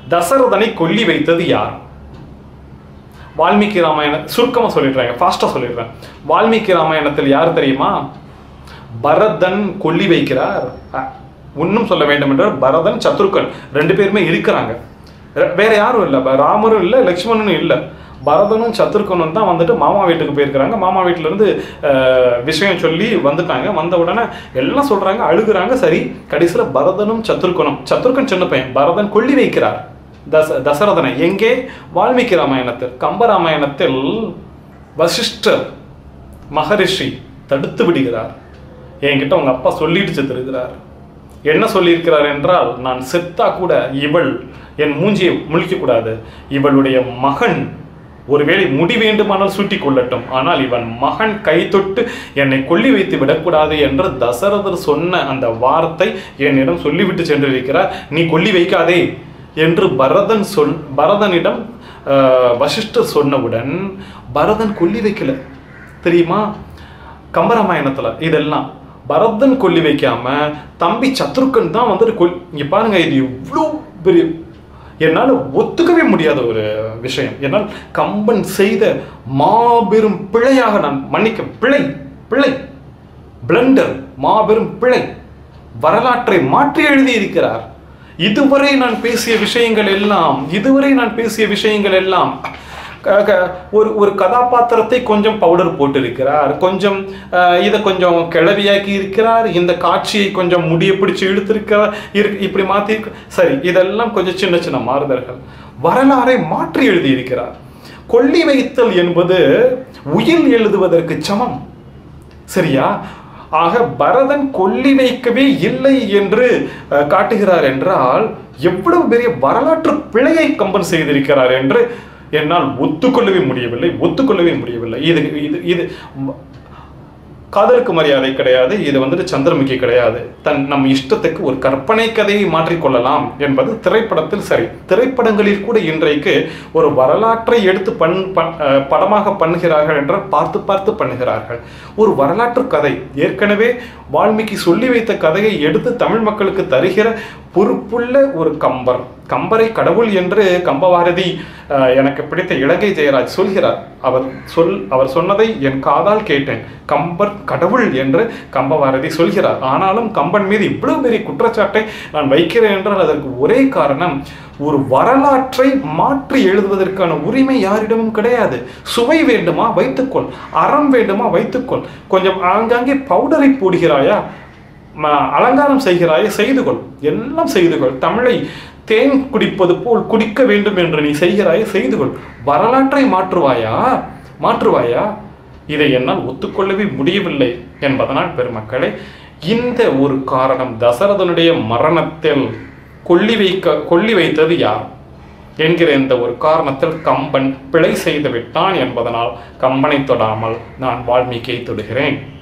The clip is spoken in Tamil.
தசரதனை கொல்லி வைத்தது யார் வால்மீகி ராமாயண சுருக்கமா சொல்லிடுறாங்க ஃபாஸ்டா சொல்லிடுறேன் வால்மீகி ராமாயணத்தில் யார் தெரியுமா பரதன் கொல்லி வைக்கிறார் அ- இன்னும் சொல்ல வேண்டும் என்றால் பரதன் சத்ருக்கன் ரெண்டு பேருமே இருக்கிறாங்க ர- வேற யாரும் இல்லை ப- ராமரும் இல்லை லக்ஷ்மணனும் இல்லை பரதனும் சத்ருக்கனும் தான் வந்துட்டு மாமா வீட்டுக்கு போயிருக்கிறாங்க மாமா வீட்டுல இருந்து அஹ், விஷயம் சொல்லி வந்துட்டாங்க வந்த உடனே எல்லாம் சொல்றாங்க அழுகுறாங்க சரி கடைசியில பரதனும் சத்ருக்கனும் சத்ருக்கன் சின்ன பையன் பரதன் கொல்லி வைக்கிறார் தச தசரதனை எங்கே வால்மீகி ராமாயணத்தில் கம்ப ராமாயணத்தில் வசிஷ்டர் மகரிஷி தடுத்து விடுகிறார் என்கிட்ட உங்க அப்பா சொல்லிட்டு செத்துருக்கிறார் என்ன சொல்லியிருக்கிறார் என்றால் நான் செத்தா கூட இவள் என் மூஞ்சியை முழிக்க கூடாது இவளுடைய மகன் ஒருவேளை முடி வேண்டுமானால் சூட்டிக் கொள்ளட்டும் ஆனால் இவன் மகன் கை தொட்டு என்னை கொல்லி வைத்து விடக்கூடாது என்று தசரதர் சொன்ன அந்த வார்த்தை என்னிடம் சொல்லிவிட்டு சென்றிருக்கிறார் நீ கொல்லி வைக்காதே என்று பரதன் சொல் பரதனிடம் ஆஹ், வசிஷ்டர் சொன்னவுடன் பரதன் கொல்லி வைக்கல தெரியுமா கம்பராமாயணத்துல இதெல்லாம் பரதன் கொல்லி வைக்காம தம்பி சத்ருக்கன் தான் வந்துட்டு கொல் இங்க பாருங்க இது இவ்வளோ பெரிய என்னால் ஒத்துக்கவே முடியாத ஒரு விஷயம் என்னால் கம்பன் செய்த மாபெரும் பிழையாக நான் மன்னிக்க பிழை பிழை பிளண்டர் மாபெரும் பிழை வரலாற்றை மாற்றி எழுதி இருக்கிறார் இதுவரை நான் பேசிய விஷயங்கள் எல்லாம் இதுவரை நான் பேசிய விஷயங்கள் எல்லாம் க- க- ஒரு ஒரு கதாபாத்திரத்தை கொஞ்சம் பவுடர் போட்டிருக்கிறார் கொஞ்சம் அஹ், இதை கொஞ்சம் கிளவியாக்கி இருக்கிறார் இந்த காட்சியை கொஞ்சம் முடிய பிடிச்சு இழுத்திருக்கிறார் இரு இப்படி மாத்தி சரி இதெல்லாம் கொஞ்சம் சின்ன சின்ன மாறுதல்கள் வரலாறை மாற்றி எழுதியிருக்கிறார் கொல்லி வைத்தல் என்பது உயில் எழுதுவதற்கு சமம் சரியா ஆக பரதன் கொல்லி வைக்கவே இல்லை என்று அஹ், காட்டுகிறார் என்றால் எவ்வளவு பெரிய வரலாற்று பிழையை கம்பன் செய்திருக்கிறார் என்று என்னால் ஒத்துக்கொள்ளவே முடியவில்லை ஒத்துக்கொள்ளவே முடியவில்லை இது இது இது காதலுக்கு மரியாதை கிடையாது இது வந்துட்டு சந்திரமுகி கிடையாது தன் நம் இஷ்டத்துக்கு ஒரு கற்பனை கதையை மாற்றிக்கொள்ளலாம் என்பது திரைப்படத்தில் சரி திரைப்படங்களில் கூட இன்றைக்கு ஒரு வரலாற்றை எடுத்து பண் பண்- அஹ் படமாக பண்ணுகிறார்கள் என்றால் பார்த்து பார்த்து பண்ணுகிறார்கள் ஒரு வரலாற்று கதை ஏற்கனவே வால்மீகி சொல்லி வைத்த கதையை எடுத்து தமிழ் மக்களுக்கு தருகிற பொறுப்புள்ள ஒரு கம்பர் கம்பரை கடவுள் என்று கம்பபாரதி அஹ், எனக்கு பிடித்த இலங்கை ஜெயராஜ் சொல்கிறார் அவர் சொல் அவர் சொன்னதை என் காதால் கேட்டேன் கம்பர் கடவுள் என்று கம்பபாரதி சொல்கிறார் ஆனாலும் கம்பன் மீது இவ்வளவு பெரிய குற்றச்சாட்டை நான் வைக்கிறேன் என்றால் அதற்கு ஒரே காரணம் ஒரு வரலாற்றை மாற்றி எழுதுவதற்கான உரிமை யாரிடமும் கிடையாது சுவை வேண்டுமா வைத்துக்கொள் அறம் வேண்டுமா வைத்துக்கொள் கொஞ்சம் ஆங்காங்கே பவுடரை போடுகிறாயா ம- அலங்காரம் செய்கிறாயே செய்து கொள் எல்லாம் செய்து கொள் தமிழை தேன் குடிப்பது போல் குடிக்க வேண்டும் என்று நீ செய்கிறாயே செய்து கொள் வரலாற்றை மாற்றுவாயா மாற்றுவாயா இதை என்னால் ஒத்துக்கொள்ளவே முடியவில்லை என்பதனால் பெருமக்களே இந்த ஒரு காரணம் தசரதனுடைய மரணத்தில் கொல்லி வைக்க கொல்லி வைத்தது யார் என்கிற இந்த ஒரு காரணத்தில் கம்பன் பிழை செய்து விட்டான் என்பதனால் கம்பனை தொடாமல் நான் வால்மீகியை தொடுகிறேன்